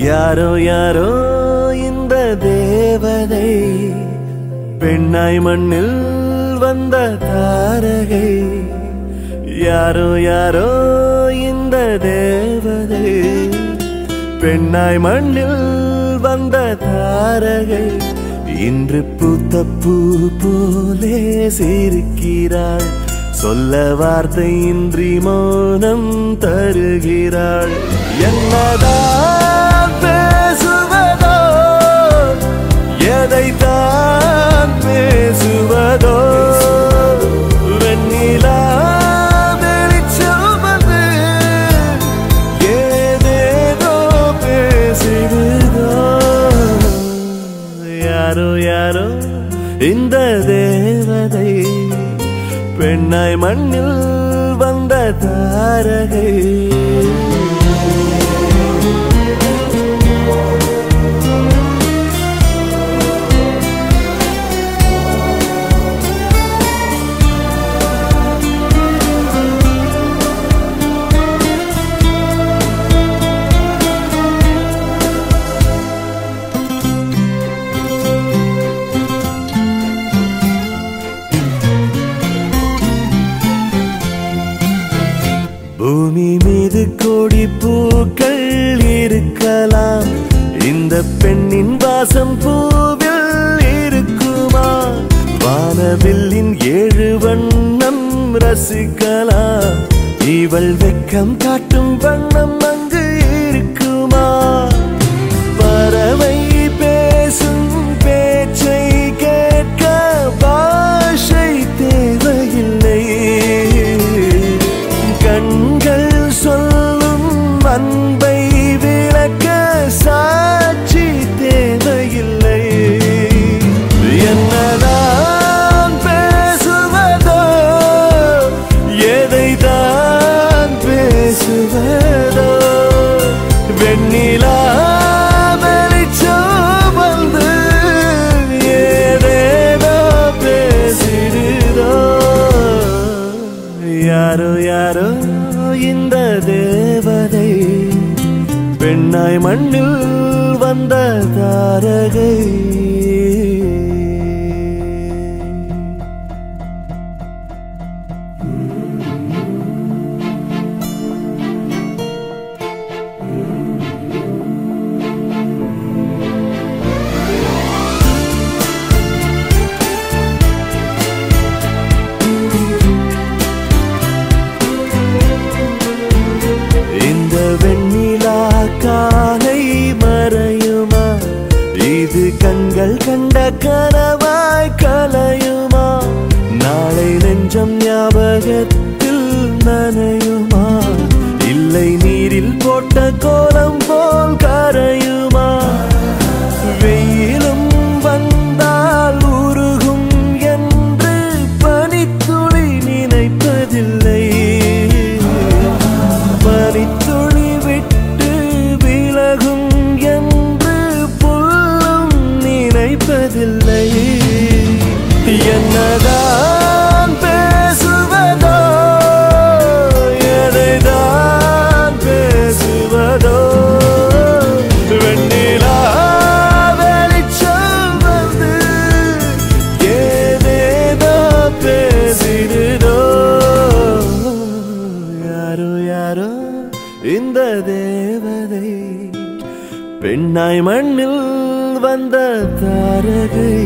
யாரோ யாரோ இந்த தேவதை பெண்ணாய் மண்ணில் வந்த தாரகை யாரோ யாரோ இந்த தேவதை பெண்ணாய் மண்ணில் வந்த தாரகை இன்று பூத்த பூ போலே சிரிக்கிறாள் சொல்ல வார்த்தை இன்றி மௌனம் தருகிறாள் என்னதான் பேசுவதோ எதைத்தான் பேசுவதோ வெண்ணிலா வெளிச்சம் வந்து ஏதேதோ பேசிடுதோ யாரோ யாரோ இந்த தேவதை பெண்ணாய் மண்ணில் வந்த தாரகை பூமி மீது கோடி பூக்கள் இருக்கலாம் இந்த பெண்ணின் வாசம் பூவில் இருக்குமா வானவில்லின் ஏழு வண்ணம் ரசிக்கலாம் இவள் வெக்கம் காட்டும் வண்ணம் அங்கு இருக்குமா பறவை பேசும் பேச்சை கேட்க பாஷை தேவையில்லை கண்கள் சொல்லும் அன்பை விளக்க சாட்சி தேவையில்லை என்னதான் பேசுவதோ எதைதான் பேசுவதோ வெண்ணிலா வெளிச்சம் வந்து ஏதேதோ பேசிடுதோ யாரோ யாரோ இந்த தேவதை பெண்ணாய் மண்ணில் வந்த தாரகை இந்த வெண்ணிலா காலை மறையுமா இது கண்கள் கண்ட கனவாய் கலையுமா நாளை நெஞ்சம் ஞாபகத்தில் நனையுமா இல்லை நீரில் போட்ட கோலம் போல் கரையுமா வெயிலும் வந்தால் உருகும் என்று பனித்துளி நினைப்பதில்லை பனித்துளி விட்டு விலகும் என்று புல்லும் நினைப்பதில்லை என்னதான் பேசுவதோ எதைதான் பேசுவதோ வெண்ணிலா வெளிச்சம் வந்து ஏதேதோ பேசிடுதோ யாரோ யாரோ இந்த தேவதை பெண்ணாய் மண்ணில் வந்த தாரகை